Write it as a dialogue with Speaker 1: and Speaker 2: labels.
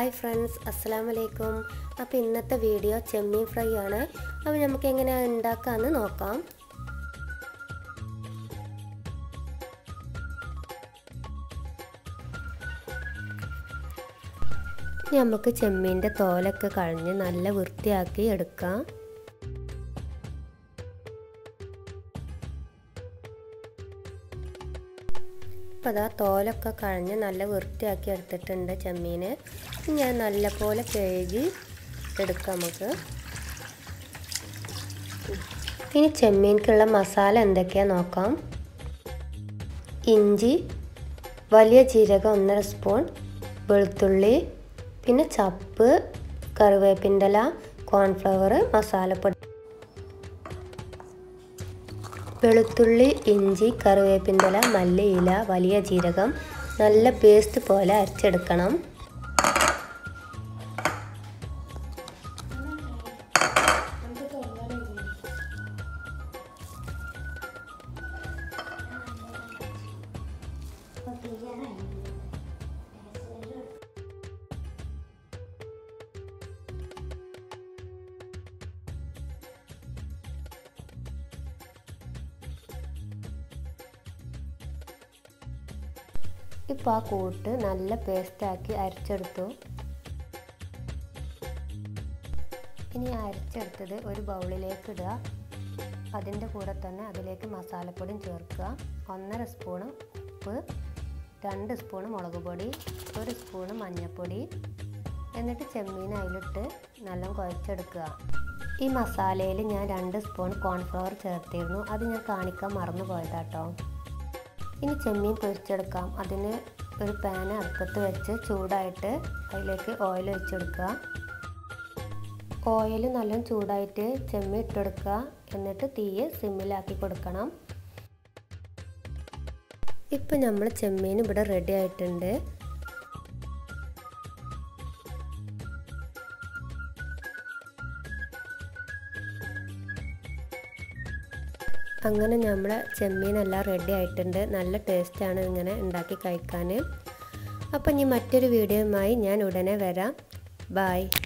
Speaker 1: hi friends അസ്സാം വലൈക്കും അപ്പോൾ ഇന്നത്തെ വീഡിയോ ചെമ്മീൻ ഫ്രൈ ആണ് അപ്പോൾ നമുക്ക് എങ്ങനെയാണ് ഉണ്ടാക്കാമെന്ന് നോക്കാം ഇനി നമുക്ക് ചെമ്മീൻ്റെ തോലൊക്കെ കളഞ്ഞ് നല്ല വൃത്തിയാക്കി എടുക്കാം അപ്പോൾ അതാ തോലൊക്കെ കളഞ്ഞ് നല്ല വൃത്തിയാക്കി എടുത്തിട്ടുണ്ട് ചെമ്മീൻ ഞാൻ നല്ലപോലെ കഴുകി എടുക്കാം നമുക്ക് ഇനി ചെമ്മീൻക്കുള്ള മസാല എന്തൊക്കെയാണെന്ന് നോക്കാം ഇഞ്ചി വലിയ ജീരകം ഒന്നര സ്പൂൺ വെളുത്തുള്ളി പിന്നെ ചപ്പ് കറിവേപ്പിൻ്റെ ഇല കോൺഫ്ലവർ മസാലപ്പൊടി വെളുത്തുള്ളി ഇഞ്ചി കറിവേപ്പിൻ്റെ ഇല മല്ലിയില വലിയ ജീരകം നല്ല പേസ്റ്റ് പോലെ അരച്ചെടുക്കണം ഇപ്പോൾ ആ കൂട്ട് നല്ല പേസ്റ്റാക്കി അരച്ചെടുത്തു ഇനി അരച്ചെടുത്തത് ഒരു ബൗളിലേക്ക് ഇടുക അതിൻ്റെ കൂടെ തന്നെ അതിലേക്ക് മസാലപ്പൊടിയും ചേർക്കുക ഒന്നര സ്പൂണ് ഉപ്പ് രണ്ട് സ്പൂണ് മുളക് പൊടി ഒരു സ്പൂണ് മഞ്ഞൾപ്പൊടി എന്നിട്ട് ചെമ്മീൻ അതിലിട്ട് നല്ല കുഴച്ചെടുക്കുക ഈ മസാലയിൽ ഞാൻ രണ്ട് സ്പൂൺ കോൺഫ്ലവർ ചേർത്തിരുന്നു അത് ഞാൻ കാണിക്കാൻ മറന്നു പോയതാട്ടോ ഇനി ചെമ്മീൻ പൊരിച്ചെടുക്കാം അതിന് ഒരു പാൻ അടുപ്പത്ത് വെച്ച് ചൂടായിട്ട് അതിലേക്ക് ഓയിൽ ഒഴിച്ചെടുക്കുക ഓയിൽ നല്ല ചൂടായിട്ട് ചെമ്മീൻ ഇട്ടെടുക്കുക എന്നിട്ട് തീയെ സിമ്മിലാക്കി കൊടുക്കണം ഇപ്പം നമ്മൾ ചെമ്മീൻ ഇവിടെ റെഡി ആയിട്ടുണ്ട് അങ്ങനെ നമ്മൾ ചെമ്മീനെല്ലാം റെഡി ആയിട്ടുണ്ട് നല്ല ടേസ്റ്റാണ് ഇങ്ങനെ ഉണ്ടാക്കി കഴിക്കാൻ അപ്പം ഇനി മറ്റൊരു വീഡിയോയുമായി ഞാൻ ഉടനെ വരാം ബായ്